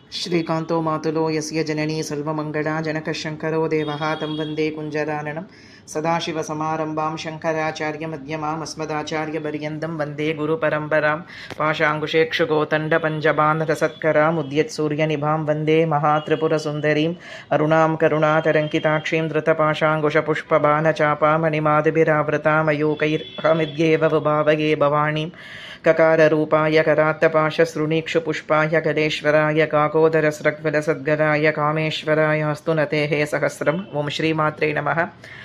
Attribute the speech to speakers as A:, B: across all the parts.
A: श्रीकान्तो मातुलो यस्य जननी सर्वमङ्गला जनकशङ्करो देवः तं वन्दे कुञ्जराननं सदाशिवसमारम्भां शङ्कराचार्यमध्यमाम् अस्मदाचार्यपर्यन्तं वन्दे गुरुपरम्परां पाशाङ्कुशेक्षुगोतण्डपञ्जबान् रसत्कराम् उद्यत्सूर्यनिभां वन्दे महात्रिपुरसुन्दरीम् अरुणां करुणातरङ्किताक्षीं धृतपाशाङ्कुशपुष्पबाणचापामणिमादिभिरावृतामयूकैर्हमिद्येव विभावये भवानीं ककाररूपाय करात्तपाशसृणीक्षुपुष्पाय कलेश्वराय काकोदरस्रग्विलसद्गराय कामेश्वराय अस्तु नतेः सहस्रम् ॐ श्रीमात्रे नमः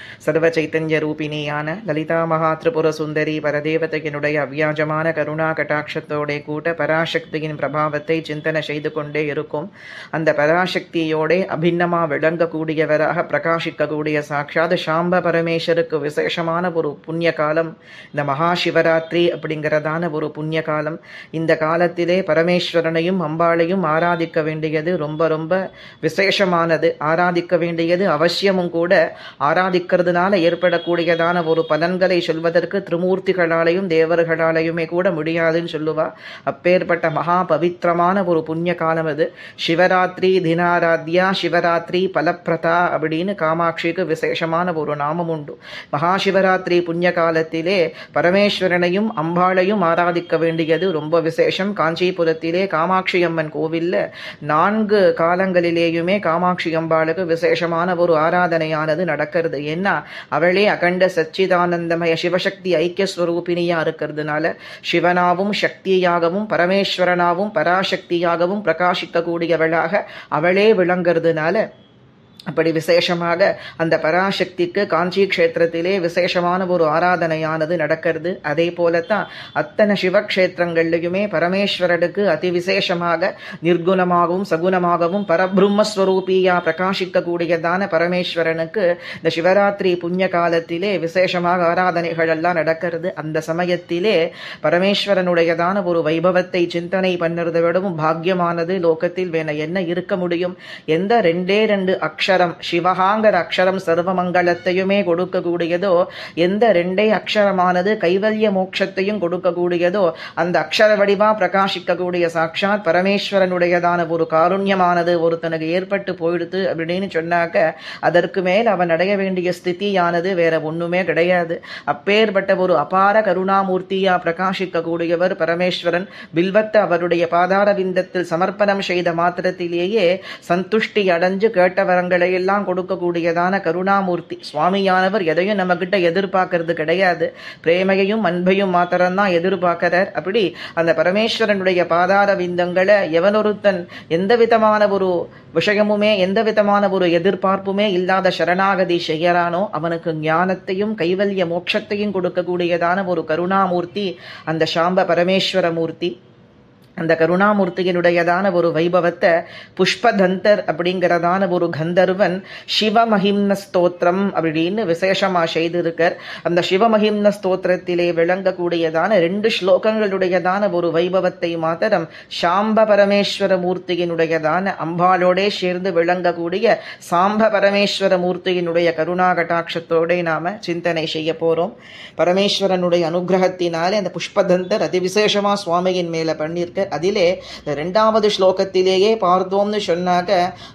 A: சர்வச்சைத்தன்யரூபிணியான லலிதா மகாத்ரிபுர சுந்தரி பரதேவதையினுடைய அவ்வியாஜமான கருணா கட்டாட்சத்தோட கூட்ட பராசக்தியின் பிரபாவத்தை சிந்தனை செய்து கொண்டே இருக்கும் அந்த பராசக்தியோட அபிநமா விளங்கக்கூடியவராக பிரகாசிக்கக்கூடிய சாட்சாத் சாம்ப பரமேஸ்வருக்கு விசேஷமான ஒரு புண்ணிய காலம் இந்த மகா சிவராத்திரி அப்படிங்கிறதான ஒரு புண்ணிய காலம் இந்த காலத்திலே பரமேஸ்வரனையும் அம்பாளையும் ஆராதிக்க வேண்டியது ரொம்ப ரொம்ப விசேஷமானது ஆராதிக்க வேண்டியது அவசியமும் கூட ஆராதிக்கிறதுனால ஏற்படக்கூடியதான ஒரு பலன்களை சொல்வதற்கு திரிமூர்த்திகளாலையும் தேவர்களாலையுமே கூட முடியாதுன்னு சொல்லுவா அப்பேற்பட்ட மகா பவித்திரமான ஒரு புண்ணிய காலம் அது சிவராத்திரி தினாராத்யா சிவராத்திரி பலப்பிரதா அப்படின்னு காமாட்சிக்கு விசேஷமான ஒரு நாமம் உண்டு மகா சிவராத்திரி புண்ணிய காலத்திலே பரமேஸ்வரனையும் அம்பாளையும் ஆராதிக்க வேண்டியது ரொம்ப விசேஷம் காஞ்சிபுரத்திலே காமாட்சி அம்மன் கோவில்ல நான்கு காலங்களிலேயுமே காமாட்சி அம்பாளுக்கு விசேஷமான ஒரு ஆராதனையானது நடக்கிறது என்ன அவளே அகண்ட சச்சிதானந்தமய சிவசக்தி ஐக்கிய ஸ்வரூபிணியா இருக்கிறதுனால சிவனாவும் சக்தியாகவும் பரமேஸ்வரனாவும் பராசக்தியாகவும் பிரகாசிக்கக்கூடியவளாக அவளே விளங்குறதுனால அப்படி விசேஷமாக அந்த பராசக்திக்கு காஞ்சி க்ஷேத்திரத்திலே விசேஷமான ஒரு ஆராதனையானது நடக்கிறது அதே போலத்தான் அத்தனை சிவக்ஷேத்திரங்கள்லையுமே பரமேஸ்வரனுக்கு அதி விசேஷமாக நிர்குணமாகவும் சகுணமாகவும் பரபிரம்மஸ்வரூபியா பிரகாசிக்கக்கூடியதான பரமேஸ்வரனுக்கு இந்த சிவராத்திரி புண்ணிய காலத்திலே விசேஷமாக ஆராதனைகள் எல்லாம் நடக்கிறது அந்த சமயத்திலே பரமேஸ்வரனுடையதான ஒரு வைபவத்தை சிந்தனை பண்ணுறதை விடவும் பாக்கியமானது லோகத்தில் வேண என்ன இருக்க முடியும் எந்த ரெண்டே ரெண்டு அக்ஷரம் சிவகாங்கிற அக்ஷரம் சர்வமங்கலத்தையுமே கொடுக்கக்கூடியதோ எந்த ரெண்டே அக்ஷரமானது கைவல்ய மோட்சத்தையும் கொடுக்கக்கூடியதோ அந்த அக்ஷர வடிவா பிரகாசிக்கக்கூடிய சாட்சாத் பரமேஸ்வரனுடையதான ஒரு காருண்யமானது ஒருத்தனுக்கு ஏற்பட்டு போயிடுது அப்படின்னு சொன்னாக்க அதற்கு மேல் அவன் அடைய வேண்டிய ஸ்திதியானது வேற ஒண்ணுமே கிடையாது அப்பேற்பட்ட ஒரு அபார கருணாமூர்த்தியா பிரகாசிக்கக்கூடியவர் பரமேஸ்வரன் பில்வத்தை அவருடைய பாதார விந்தத்தில் சமர்ப்பணம் செய்த மாத்திரத்திலேயே சந்துஷ்டி அடைஞ்சு கேட்ட வரங்களை எல்லாம் கொடுக்கக்கூடியதான கருணாமூர்த்தி சுவாமியானவர் எதையும் நம்ம கிட்ட எதிர்பார்க்கறது கிடையாது பிரேமையையும் அன்பையும் மாத்திரம்தான் எதிர்பார்க்கிறார் அப்படி அந்த பரமேஸ்வரனுடைய பாதார விந்தங்களை எவனொருத்தன் எந்த விதமான ஒரு விஷயமுமே எந்த விதமான ஒரு எதிர்பார்ப்புமே இல்லாத சரணாகதி செய்யறானோ அவனுக்கு ஞானத்தையும் கைவல்ய மோட்சத்தையும் கொடுக்கக்கூடியதான ஒரு கருணாமூர்த்தி அந்த சாம்ப பரமேஸ்வர மூர்த்தி அந்த கருணாமூர்த்தியினுடையதான ஒரு வைபவத்தை புஷ்பதந்தர் அப்படிங்கிறதான ஒரு கந்தர்வன் சிவமஹிம்ன ஸ்தோத்திரம் அப்படின்னு விசேஷமா செய்திருக்கார் அந்த சிவமஹிம்ன ஸ்தோத்திரத்திலே விளங்கக்கூடியதான ரெண்டு ஸ்லோகங்களுடையதான ஒரு வைபவத்தை மாத்திரம் சாம்ப பரமேஸ்வர மூர்த்தியினுடையதான அம்பாலோடே சேர்ந்து விளங்கக்கூடிய சாம்ப பரமேஸ்வர மூர்த்தியினுடைய கருணா கட்டாட்சத்தோட நாம சிந்தனை செய்ய போறோம் பரமேஸ்வரனுடைய அனுகிரகத்தினாலே அந்த புஷ்பதந்தர் அதிவிசேஷமா சுவாமியின் மேல பண்ணியிருக்க அதிலே இந்த ரெண்டாவது ஸ்லோகத்திலேயே பார்த்தோம்னு சொன்னாக்க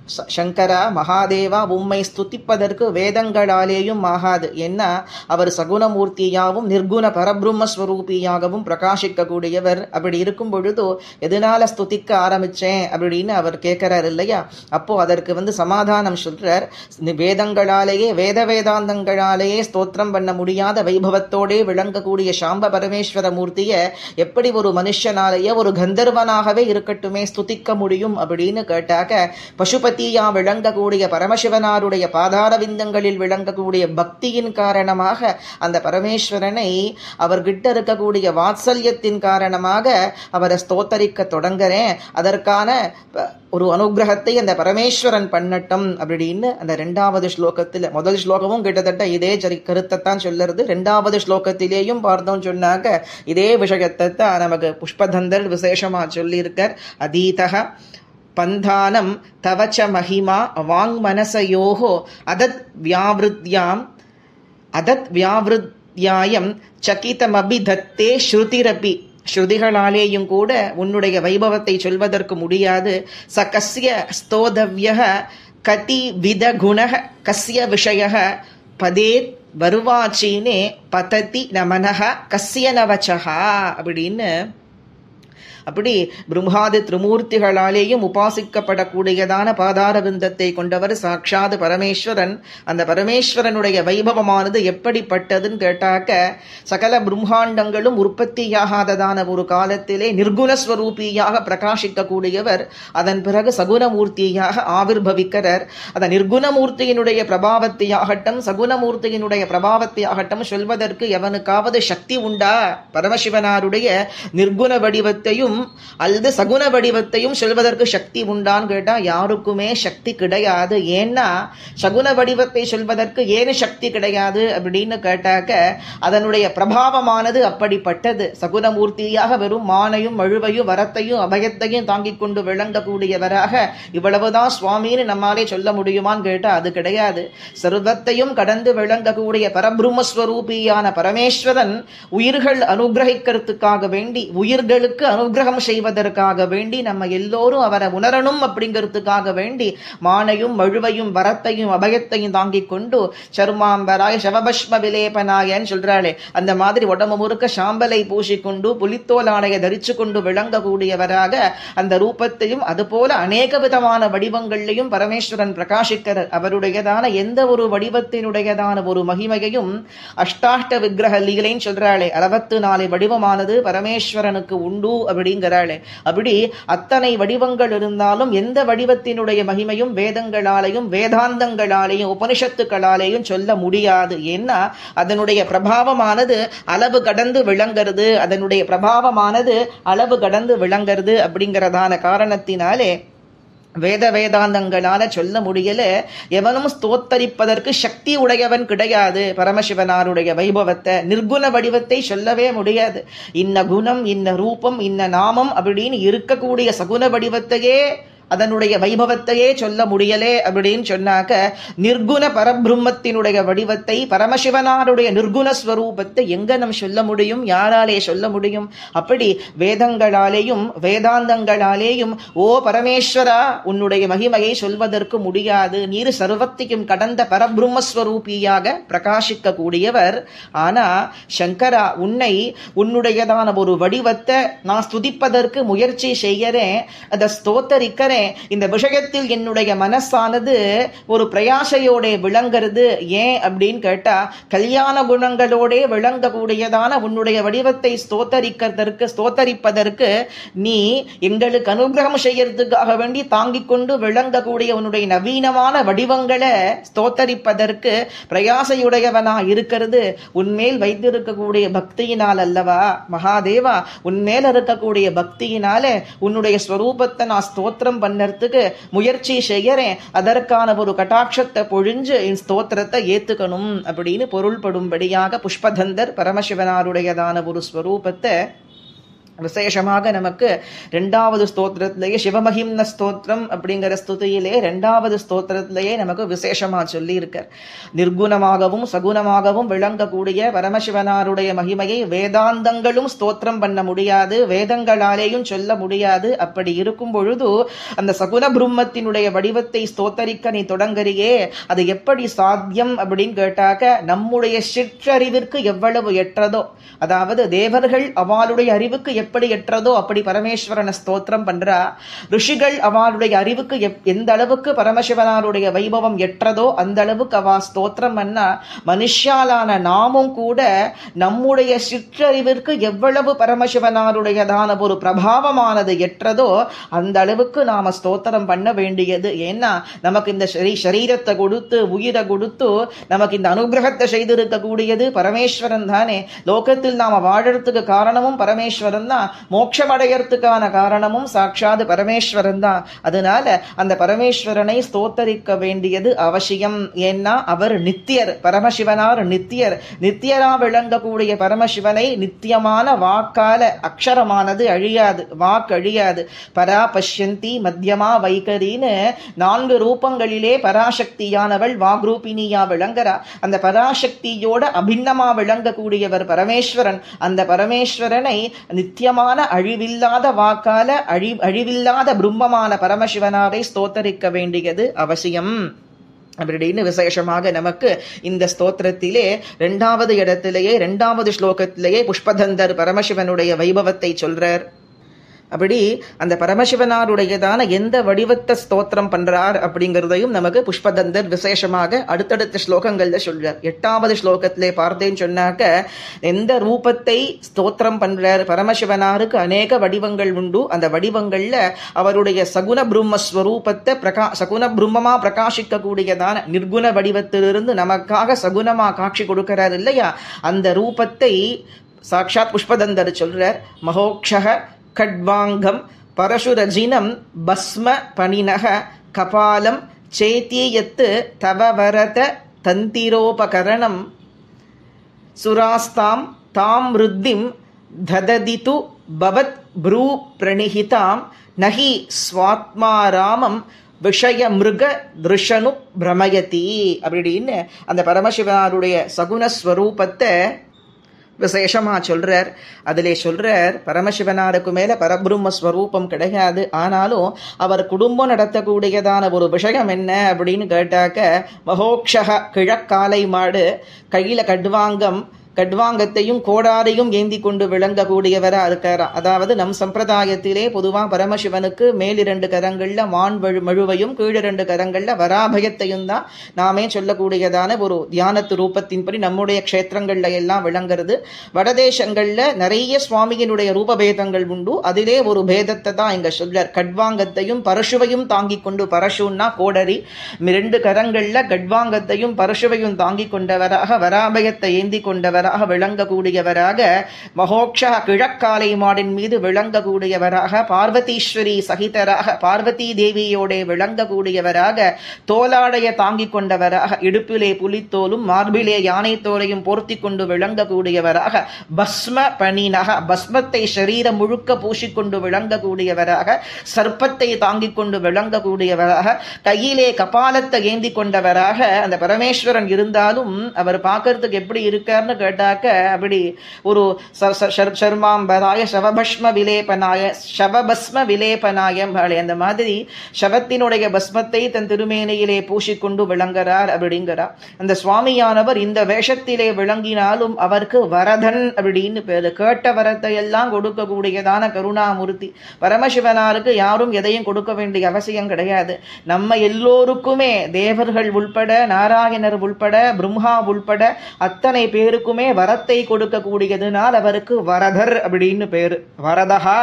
A: சங்கரா மகாதேவா உம்மை ஸ்துதிப்பதற்கு வேதங்களாலேயும் ஆகாது என்ன அவர் சகுணமூர்த்தியாகவும் நிர்குண பரபிரம்மஸ்வரூபியாகவும் பிரகாசிக்கக்கூடியவர் அப்படி இருக்கும் பொழுது எதனால ஸ்துதிக்க ஆரம்பிச்சேன் அப்படின்னு அவர் கேட்கிறார் இல்லையா அப்போ அதற்கு வந்து சமாதானம் சொல்றார் வேதங்களாலேயே வேத வேதாந்தங்களாலேயே ஸ்தோத்திரம் பண்ண முடியாத வைபவத்தோடே விளங்கக்கூடிய சாம்ப பரமேஸ்வர மூர்த்திய எப்படி ஒரு மனுஷனாலேயே ஒரு கந்தர்வனாகவே இருக்கட்டுமே ஸ்துதிக்க முடியும் அப்படின்னு கேட்டாக்க பசுபதியா விளங்கக்கூடிய பரமசிவனாருடைய பாதார விந்தங்களில் விளங்கக்கூடிய பக்தியின் காரணமாக அந்த பரமேஸ்வரனை அவர்கிட்ட இருக்கக்கூடிய வாத்சல்யத்தின் காரணமாக அவரை ஸ்தோத்தரிக்க தொடங்குறேன் அதற்கான ஒரு அனுகிரகத்தை அந்த பரமேஸ்வரன் பண்ணட்டும் அப்படின்னு அந்த ரெண்டாவது ஸ்லோகத்தில் முதல் ஸ்லோகமும் கிட்டத்தட்ட இதே சரி கருத்தைத்தான் சொல்லுறது ரெண்டாவது ஸ்லோகத்திலேயும் பார்த்தோம் சொன்னாக்க இதே விஷயத்தை தான் நமக்கு புஷ்பதந்தர் விசேஷமா சொல்லியிருக்கார் அதீதக பந்தானம் தவச்ச மகிமா வாங்மனசயோகோ அதத் வியாவிருத்யாம் அதத் வியாவிருத்யாயம் சகிதமபிதத்தே ஸ்ருதிரபி ஸ்ருதிகளாலேயும் கூட உன்னுடைய வைபவத்தை சொல்வதற்கு முடியாது ச கஸ்ய ஸ்தோதவ்ய கதி வித குண கஸ்ய விஷய பதே வருவாச்சீனே பததி நமனக கஸ்ய நவச்சகா அப்படின்னு அப்படி பிரம்மாதி திரிமூர்த்திகளாலேயும் உபாசிக்கப்படக்கூடியதான பாதார விந்தத்தை கொண்டவர் சாட்சாத் பரமேஸ்வரன் அந்த பரமேஸ்வரனுடைய வைபவமானது எப்படிப்பட்டதுன்னு கேட்டாக்க சகல பிரம்மாண்டங்களும் உற்பத்தியாகாததான ஒரு காலத்திலே நிர்குணஸ்வரூபியாக பிரகாசிக்கக்கூடியவர் அதன் பிறகு சகுணமூர்த்தியாக ஆவிர்பவிக்கிறார் அந்த நிர்குணமூர்த்தியினுடைய பிரபாவத்தையாகட்டும் சகுணமூர்த்தியினுடைய பிரபாவத்தையாகட்டும் சொல்வதற்கு எவனுக்காவது சக்தி உண்டா பரமசிவனாருடைய நிர்குண வடிவத்தையும் அல்லது சகுன வடிவத்தையும் சொல்வதற்கு சக்தி உண்டான்னு கேட்டா யாருக்குமே சக்தி கிடையாது ஏன்னா சகுன வடிவத்தை சொல்வதற்கு ஏன் சக்தி கிடையாது அப்படின்னு கேட்டாக்க அதனுடைய பிரபாவமானது அப்படிப்பட்டது சகுனமூர்த்தியாக வெறும் மானையும் மழுவையும் வரத்தையும் அபயத்தையும் தாங்கிக் கொண்டு விளங்கக்கூடியவராக இவ்வளவுதான் சுவாமின்னு நம்மாலே சொல்ல முடியுமான்னு கேட்டா அது கிடையாது சர்வத்தையும் கடந்து விளங்கக்கூடிய பரபிரம்மஸ்வரூபியான பரமேஸ்வரன் உயிர்கள் அனுகிரகிக்கிறதுக்காக வேண்டி உயிர்களுக்கு அனுகிரகம் செய்வதற்காக வேண்டி நம்ம எல்லோரும் அவரை உணரணும் அப்படிங்கிறதுக்காக வேண்டி மானையும் மழுவையும் வரத்தையும் அபயத்தையும் தாங்கிக் கொண்டு சர்மாம்பராய சவபஷ்ம விலேபனாயன்னு சொல்றாளே அந்த மாதிரி உடம்பு முழுக்க சாம்பலை பூசிக்கொண்டு புலித்தோலாடைய தரிச்சு கொண்டு விளங்கக்கூடியவராக அந்த ரூபத்தையும் அதுபோல அநேக விதமான வடிவங்கள்லையும் பரமேஸ்வரன் பிரகாசிக்கிறார் அவருடையதான எந்த ஒரு வடிவத்தினுடையதான ஒரு மகிமையையும் அஷ்டாஷ்ட விக்கிரக லீலைன்னு சொல்றாளே அறுபத்து நாலு வடிவமானது பரமேஸ்வரனுக்கு உண்டு அப்படிங்கிறாளே அப்படி அத்தனை வடிவங்கள் இருந்தாலும் எந்த வடிவத்தினுடைய மகிமையும் வேதங்களாலேயும் வேதாந்தங்களாலேயும் உபனிஷத்துக்களாலேயும் சொல்ல முடியாது ஏன்னா அதனுடைய பிரபாவமானது அளவு கடந்து விளங்குறது அதனுடைய பிரபாவமானது அளவு கடந்து விளங்குறது அப்படிங்கிறதான காரணத்தினாலே வேத வேதாந்தங்களால சொல்ல முடியல எவனும் ஸ்தோத்தரிப்பதற்கு சக்தி உடையவன் கிடையாது பரமசிவனாருடைய வைபவத்தை நிர்குண வடிவத்தை சொல்லவே முடியாது இன்ன குணம் இன்ன ரூபம் இன்ன நாமம் அப்படின்னு இருக்கக்கூடிய சகுன வடிவத்தையே அதனுடைய வைபவத்தையே சொல்ல முடியலே அப்படின்னு சொன்னாக்க நிர்குண பரபிரம்மத்தினுடைய வடிவத்தை பரமசிவனாருடைய நிர்குண ஸ்வரூபத்தை எங்க நம்ம சொல்ல முடியும் யாராலே சொல்ல முடியும் அப்படி வேதங்களாலேயும் வேதாந்தங்களாலேயும் ஓ பரமேஸ்வரா உன்னுடைய மகிமையை சொல்வதற்கு முடியாது நீர் சர்வத்தையும் கடந்த பரபிரம்மஸ்வரூபியாக பிரகாசிக்க கூடியவர் ஆனா சங்கரா உன்னை உன்னுடையதான ஒரு வடிவத்தை நான் ஸ்துதிப்பதற்கு முயற்சி செய்யறேன் அதை ஸ்தோத்தரிக்கிறேன் இந்த விஷயத்தில் என்னுடைய மனசானது ஒரு பிரயாசையோட விளங்குறது ஏன் அப்படின்னு கேட்டா கல்யாண குணங்களோட விளங்கக்கூடியதான உன்னுடைய வடிவத்தை ஸ்தோத்தரிக்கிறதற்கு ஸ்தோத்தரிப்பதற்கு நீ எங்களுக்கு அனுகிரகம் செய்யறதுக்காக வேண்டி தாங்கிக் கொண்டு விளங்கக்கூடிய உன்னுடைய நவீனமான வடிவங்களை ஸ்தோத்தரிப்பதற்கு பிரயாசையுடையவனா இருக்கிறது உன்மேல் வைத்திருக்கக்கூடிய பக்தியினால் அல்லவா மகாதேவா உன்மேல் இருக்கக்கூடிய பக்தியினால உன்னுடைய ஸ்வரூபத்தை நான் ஸ்தோத்திரம் பண்ணறதுக்கு முயற்சி செய்யறேன் அதற்கான ஒரு கட்டாட்சத்தை பொழிஞ்சு என் ஸ்தோத்திரத்தை ஏத்துக்கணும் அப்படின்னு பொருள்படும்படியாக புஷ்பதந்தர் பரமசிவனாருடையதான ஒரு ஸ்வரூபத்தை விசேஷமாக நமக்கு ரெண்டாவது ஸ்தோத்திரத்திலேயே சிவமகிம்ன ஸ்தோத்திரம் அப்படிங்கிற ஸ்துதியிலே ரெண்டாவது ஸ்தோத்திரத்திலேயே நமக்கு விசேஷமா சொல்லி இருக்கார் நிர்குணமாகவும் சகுணமாகவும் விளங்கக்கூடிய பரமசிவனாருடைய மகிமையை வேதாந்தங்களும் ஸ்தோத்திரம் பண்ண முடியாது வேதங்களாலேயும் சொல்ல முடியாது அப்படி இருக்கும் பொழுது அந்த சகுன பிரம்மத்தினுடைய வடிவத்தை ஸ்தோத்தரிக்க நீ தொடங்கறியே அது எப்படி சாத்தியம் அப்படின்னு கேட்டாக்க நம்முடைய சிற்றறிவிற்கு எவ்வளவு எற்றதோ அதாவது தேவர்கள் அவளுடைய அறிவுக்கு எப்படி எற்றதோ அப்படி பரமேஸ்வரனை ஸ்தோத்திரம் பண்றா ரிஷிகள் அவளுடைய அறிவுக்கு எந்த அளவுக்கு பரமசிவனாருடைய வைபவம் எற்றதோ அந்த அளவுக்கு அவ ஸ்தோத்திரம் பண்ணா மனுஷாலான நாமும் கூட நம்முடைய சிற்றறிவிற்கு எவ்வளவு பரமசிவனாருடையதான ஒரு பிரபாவமானது எற்றதோ அந்த அளவுக்கு நாம ஸ்தோத்திரம் பண்ண வேண்டியது ஏன்னா நமக்கு இந்த சரீரத்தை கொடுத்து உயிரை கொடுத்து நமக்கு இந்த அனுகிரகத்தை செய்திருக்கக்கூடியது பரமேஸ்வரன் தானே லோகத்தில் நாம வாழறதுக்கு காரணமும் பரமேஸ்வரன் தான் மோட்சம் அடையறதுக்கான காரணமும் சாட்சாது பரமேஸ்வரன் தான் அதனால அந்த பரமேஸ்வரனை ஸ்தோத்தரிக்க வேண்டியது அவசியம் ஏன்னா அவர் நித்தியர் பரமசிவனார் நித்தியர் நித்தியரா விளங்கக்கூடிய பரமசிவனை நித்தியமான வாக்கால அக்ஷரமானது அழியாது வாக்கு அழியாது பரா பஷ்யந்தி மத்தியமா வைகரின்னு நான்கு ரூபங்களிலே பராசக்தியானவள் வாக்ரூபினியா விளங்குறா அந்த பராசக்தியோட அபிண்ணமா விளங்கக்கூடியவர் பரமேஸ்வரன் அந்த பரமேஸ்வரனை நித்திய நித்தியமான அழிவில்லாத வாக்கால அழி அழிவில்லாத பிரம்மமான பரமசிவனாரை ஸ்தோத்தரிக்க வேண்டியது அவசியம் அப்படின்னு விசேஷமாக நமக்கு இந்த ஸ்தோத்திரத்திலே ரெண்டாவது இடத்திலேயே ரெண்டாவது ஸ்லோகத்திலேயே புஷ்பதந்தர் பரமசிவனுடைய வைபவத்தை சொல்றார் அப்படி அந்த பரமசிவனாருடையதான எந்த வடிவத்தை ஸ்தோத்திரம் பண்றார் அப்படிங்கிறதையும் நமக்கு புஷ்பதந்தர் விசேஷமாக அடுத்தடுத்த ஸ்லோகங்கள்ல சொல்றார் எட்டாவது ஸ்லோகத்திலே பார்த்தேன்னு சொன்னாக்க எந்த ரூபத்தை ஸ்தோத்திரம் பண்றார் பரமசிவனாருக்கு அநேக வடிவங்கள் உண்டு அந்த வடிவங்கள்ல அவருடைய சகுன பிரம்ம ஸ்வரூபத்தை பிரகா சகுன பிரம்மமா பிரகாசிக்க கூடியதான நிர்குண வடிவத்திலிருந்து நமக்காக சகுனமா காட்சி கொடுக்கிறார் இல்லையா அந்த ரூபத்தை சாட்சாத் புஷ்பதந்தர் சொல்றார் மகோக்ஷக खड्वाङ्गं परशुरजिनं भस्म पणिनः कपालं चेति यत् तव वरत तन्तिरोपकरणं सुरास्तां तां वृद्धिं दददितु भवत् भ्रूप्रणिहितां न हि स्वात्मा रामं விஷய மிருக திருஷனு பிரமயதி அப்படின்னு அந்த பரமசிவனாருடைய சகுனஸ்வரூபத்தை விசேஷமா சொல்றார் அதிலே சொல்றார் பரமசிவனாருக்கு மேல பரபிரம்ம ஸ்வரூபம் கிடையாது ஆனாலும் அவர் குடும்பம் நடத்தக்கூடியதான ஒரு விஷயம் என்ன அப்படின்னு கேட்டாக்க மகோக்ஷக கிழக்காலை மாடு கையில கட்வாங்கம் கட்வாங்கத்தையும் கோடாரையும் ஏந்தி கொண்டு விளங்கக்கூடியவரா இருக்காராம் அதாவது நம் சம்பிரதாயத்திலே பொதுவா பரமசிவனுக்கு மேலிரண்டு கரங்கள்ல மான் வழு மழுவையும் கீழிரண்டு கரங்கள்ல வராபயத்தையும் தான் நாமே சொல்லக்கூடியதான ஒரு தியானத்து ரூபத்தின்படி நம்முடைய க்ஷேத்திரங்கள்ல எல்லாம் விளங்குறது வடதேசங்கள்ல நிறைய சுவாமியினுடைய ரூபபேதங்கள் உண்டு அதிலே ஒரு பேதத்தை தான் இங்க சொல்றார் கட்வாங்கத்தையும் பரசுவையும் தாங்கி கொண்டு பரசுன்னா கோடரி ரெண்டு கரங்கள்ல கட்வாங்கத்தையும் பரசுவையும் தாங்கி கொண்டவராக வராபயத்தை ஏந்தி கொண்டவராக விளங்கக்கூடியவராக மகோக்ஷா கிழக்காலை மாடின் மீது விளங்கக்கூடியவராக பார்வதீஸ்வரி சகிதராக பார்வதி தேவியோட விளங்கக்கூடியவராக தோலாடைய தாங்கி கொண்டவராக இடுப்பிலே புலித்தோலும் மார்பிலே யானை தோலையும் போர்த்தி கொண்டு விளங்கக்கூடியவராக பஸ்ம பணினக பஸ்மத்தை சரீரம் முழுக்க பூசிக்கொண்டு விளங்கக்கூடியவராக சர்ப்பத்தை தாங்கிக் கொண்டு விளங்கக்கூடியவராக கையிலே கபாலத்தை ஏந்தி கொண்டவராக அந்த பரமேஸ்வரன் இருந்தாலும் அவர் பார்க்கறதுக்கு எப்படி இருக்கார்னு கேட்டாக்க அப்படி ஒரு சர்மாம்பராய சவபஸ்ம விலேபனாய சவபஸ்ம விலேபனாயம் அந்த மாதிரி சவத்தினுடைய பஸ்மத்தை தன் திருமேனியிலே பூசிக்கொண்டு விளங்குறார் அப்படிங்கிறார் அந்த சுவாமியானவர் இந்த வேஷத்திலே விளங்கினாலும் அவருக்கு வரதன் அப்படின்னு பேரு கேட்ட வரத்தை எல்லாம் கொடுக்கக்கூடியதான கருணாமூர்த்தி பரமசிவனாருக்கு யாரும் எதையும் கொடுக்க வேண்டிய அவசியம் கிடையாது நம்ம எல்லோருக்குமே தேவர்கள் உள்பட நாராயணர் உள்பட பிரம்மா உள்பட அத்தனை பேருக்குமே வரத்தை கொடுக்கக்கூடியதுனால் அவருக்கு வரதர் அப்படின்னு பேரு வரதகா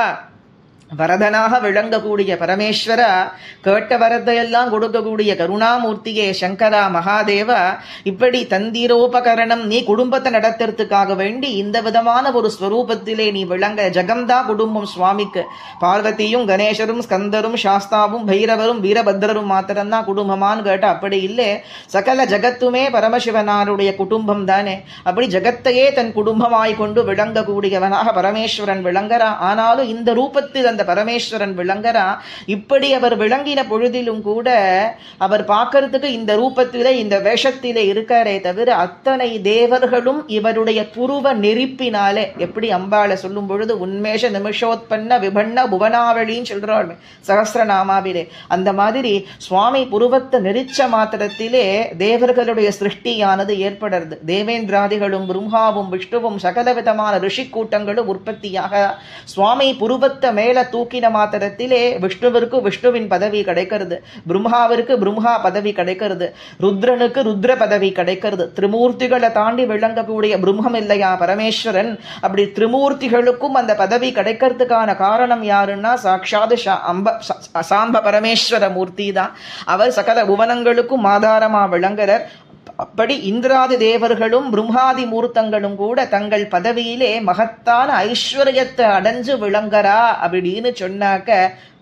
A: வரதனாக விளங்கக்கூடிய பரமேஸ்வரா கேட்ட வரத்தையெல்லாம் கொடுக்கக்கூடிய கருணாமூர்த்தியே சங்கரா மகாதேவா இப்படி தந்திரோபகரணம் நீ குடும்பத்தை நடத்துறதுக்காக வேண்டி இந்த விதமான ஒரு ஸ்வரூபத்திலே நீ விளங்க ஜகம்தா குடும்பம் சுவாமிக்கு பார்வதியும் கணேசரும் ஸ்கந்தரும் சாஸ்தாவும் பைரவரும் வீரபத்ரரும் மாத்திரம்தான் குடும்பமான்னு கேட்டா அப்படி இல்லை சகல ஜகத்துமே பரமசிவனாருடைய குடும்பம் தானே அப்படி ஜகத்தையே தன் குடும்பமாய் கொண்டு விளங்கக்கூடியவனாக பரமேஸ்வரன் விளங்குறா ஆனாலும் இந்த ரூபத்தில் அந்த பரமேஸ்வரன் விளங்குறா இப்படி அவர் விளங்கின பொழுதிலும் கூட அவர் பார்க்கறதுக்கு இந்த ரூபத்திலே இந்த வேஷத்திலே இருக்காரே தவிர அத்தனை தேவர்களும் இவருடைய புருவ நெருப்பினாலே எப்படி அம்பாளை சொல்லும் பொழுது உன்மேஷ நிமிஷோத்பன்ன விபண்ண புவனாவளின்னு சொல்றாள் சகசிரநாமாவிலே அந்த மாதிரி சுவாமி புருவத்தை நெரிச்ச மாத்திரத்திலே தேவர்களுடைய சிருஷ்டியானது ஏற்படுறது தேவேந்திராதிகளும் பிரம்மாவும் விஷ்ணுவும் சகல விதமான ரிஷி கூட்டங்களும் உற்பத்தியாக சுவாமி புருவத்தை மேல தூக்கின மாத்திரத்திலே விஷ்ணுவிற்கு விஷ்ணுவின் பதவி கிடைக்கிறது பிரம்மாவிற்கு பிரம்மா பதவி கிடைக்கிறது ருத்ரனுக்கு ருத்ர பதவி கிடைக்கிறது திரிமூர்த்திகளை தாண்டி விளங்கக்கூடிய பிரம்மம் இல்லையா பரமேஸ்வரன் அப்படி திரிமூர்த்திகளுக்கும் அந்த பதவி கிடைக்கிறதுக்கான காரணம் யாருன்னா சாட்சாத் அம்ப சாம்ப பரமேஸ்வர மூர்த்தி தான் அவர் சகல புவனங்களுக்கும் ஆதாரமா விளங்குறார் அப்படி இந்திராதி தேவர்களும் பிரம்மாதி மூர்த்தங்களும் கூட தங்கள் பதவியிலே மகத்தான ஐஸ்வர்யத்தை அடைஞ்சு விளங்கறா அப்படின்னு சொன்னாக்க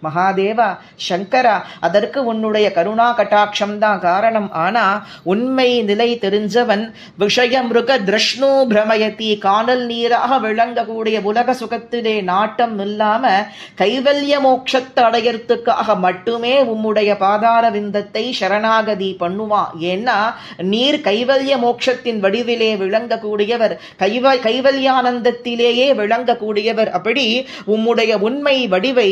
A: மகாதேவா சங்கரா அதற்கு உன்னுடைய கருணா கட்டாட்சம் தான் காரணம் ஆனா உண்மை நிலை தெரிஞ்சவன் விஷய மிருக திருஷ்ணு பிரமயத்தி காணல் நீராக விளங்கக்கூடிய உலக சுகத்திலே நாட்டம் இல்லாம கைவல்ய மோட்சத்தை அடையறதுக்காக மட்டுமே உம்முடைய பாதார விந்தத்தை சரணாகதி பண்ணுவான் ஏன்னா நீர் கைவல்ய மோட்சத்தின் வடிவிலே விளங்கக்கூடியவர் கைவ கைவல்யானந்தத்திலேயே விளங்கக்கூடியவர் அப்படி உம்முடைய உண்மை வடிவை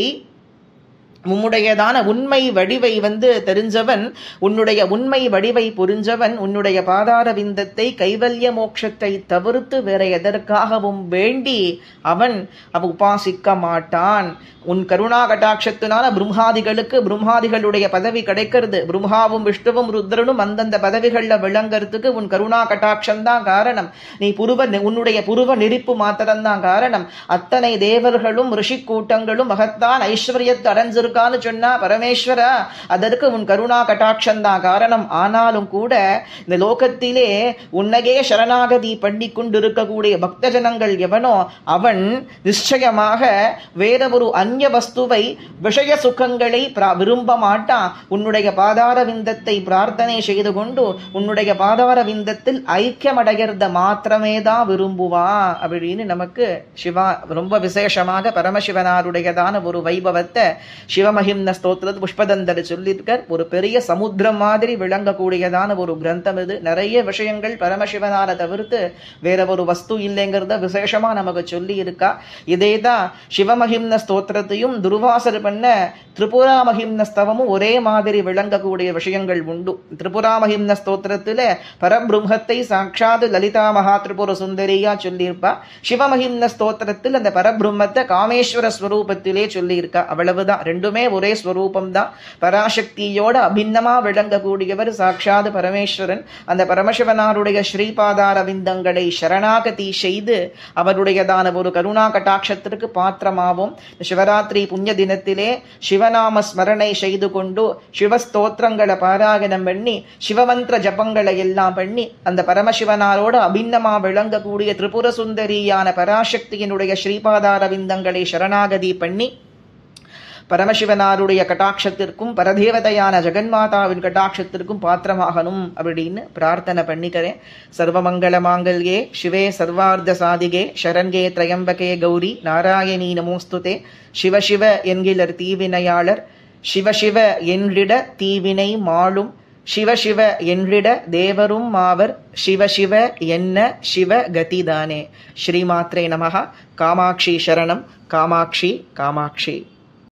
A: உம்முடையதான உண்மை வடிவை வந்து தெரிஞ்சவன் உன்னுடைய உண்மை வடிவை புரிஞ்சவன் உன்னுடைய பாதார விந்தத்தை கைவல்ய மோட்சத்தை தவிர்த்து வேற எதற்காகவும் வேண்டி அவன் அவ உபாசிக்க மாட்டான் உன் கருணா கட்டாட்சத்தினால பிரம்மாதிகளுக்கு பிரம்மாதிகளுடைய பதவி கிடைக்கிறது பிரம்மாவும் விஷ்ணுவும் ருத்ரனும் அந்தந்த பதவிகள்ல விளங்கறதுக்கு உன் கருணா கட்டாட்சம் தான் காரணம் நீ புருவ உன்னுடைய புருவ நெறிப்பு மாத்திரம்தான் காரணம் அத்தனை தேவர்களும் ரிஷி கூட்டங்களும் மகத்தான் ஐஸ்வர்யத்தை அடைஞ்சிருக்கான்னு சொன்னா பரமேஸ்வரா அதற்கு உன் கருணா கட்டாட்சம் தான் காரணம் ஆனாலும் கூட இந்த லோகத்திலே உன்னையே சரணாகதி பண்ணி கொண்டிருக்கக்கூடிய பக்த ஜனங்கள் எவனோ அவன் நிச்சயமாக வேற ஒரு அந்நிய வஸ்துவை விஷய சுகங்களை பிரா- விரும்ப மாட்டான் உன்னுடைய பாதார விந்தத்தை பிரார்த்தனை செய்து கொண்டு உன்னுடைய பாதார விந்தத்தில் ஐக்கியமடைகிறத மாத்திரமே தான் விரும்புவா அப்படின்னு நமக்கு சிவா ரொம்ப விசேஷமாக பரமசிவனாருடையதான ஒரு வைபவத்தை சிவமகிம்ன ஸ்தோத்திரத்து புஷ்பதந்தர் சொல்லியிருக்கார் ஒரு பெரிய சமுத்திரம் மாதிரி விளங்கக்கூடியதான ஒரு கிரந்தம் இது நிறைய விஷயங்கள் பரமசிவனாரை தவிர்த்து வேற ஒரு வஸ்து இல்லைங்கிறத விசேஷமா நமக்கு சொல்லி இருக்கா இதே தான் சிவமகிம்ன ஸ்தோத்திரத்தையும் துர்வாசர் பண்ண திரிபுரா மகிம்ன ஸ்தவமும் ஒரே மாதிரி விளங்கக்கூடிய விஷயங்கள் உண்டு திரிபுரா மகிம்ன ஸ்தோத்திரத்துல பரபிரம்மத்தை சாட்சாத் லலிதா மகா திரிபுர சுந்தரியா சொல்லியிருப்பா சிவமகிம்ன ஸ்தோத்திரத்தில் அந்த பரபிரம்மத்தை காமேஸ்வர ஸ்வரூபத்திலே சொல்லியிருக்கா அவ்வளவுதான் ரெண்டுமே ஒரே ஸ்வரூபம் தான் பராசக்தியோட அபின்னமா விளங்கக்கூடியவர் சாட்சாத் பரமேஸ்வரன் அந்த பரமசிவனாருடைய ஸ்ரீபாதார விந்தங்களை சரணாகதி செய்து அவருடையதான ஒரு கருணா கட்டாட்சத்திற்கு பாத்திரமாவோம் சிவராத்திரி புண்ணிய தினத்திலே சிவநாம ஸ்மரணை செய்து கொண்டு சிவஸ்தோத்திரங்களை பாராயணம் பண்ணி சிவமந்திர ஜபங்களை எல்லாம் பண்ணி அந்த பரமசிவனாரோட அபின்னமா விளங்கக்கூடிய திரிபுர சுந்தரியான பராசக்தியினுடைய ஸ்ரீபாதார விந்தங்களை சரணாகதி பண்ணி பரமசிவனாருடைய கட்டாட்சத்திற்கும் பரதேவதையான ஜெகன்மாதாவின் கட்டாட்சத்திற்கும் பாத்திரமாகணும் அப்படின்னு பிரார்த்தனை பண்ணிக்கிறேன் சர்வமங்கள மாங்கல்யே சிவே சர்வார்த்த சாதிகே சரண்யே திரையம்பகே கௌரி நாராயணி நமோஸ்துதே சிவசிவ என்கிலர் தீவினையாளர் சிவசிவ என்றிட தீவினை மாளும் சிவசிவ என்றிட தேவரும் மாவர் சிவசிவ என்ன சிவ கதிதானே ஸ்ரீமாத்ரே நமஹ காமாட்சி சரணம் காமாட்சி காமாட்சி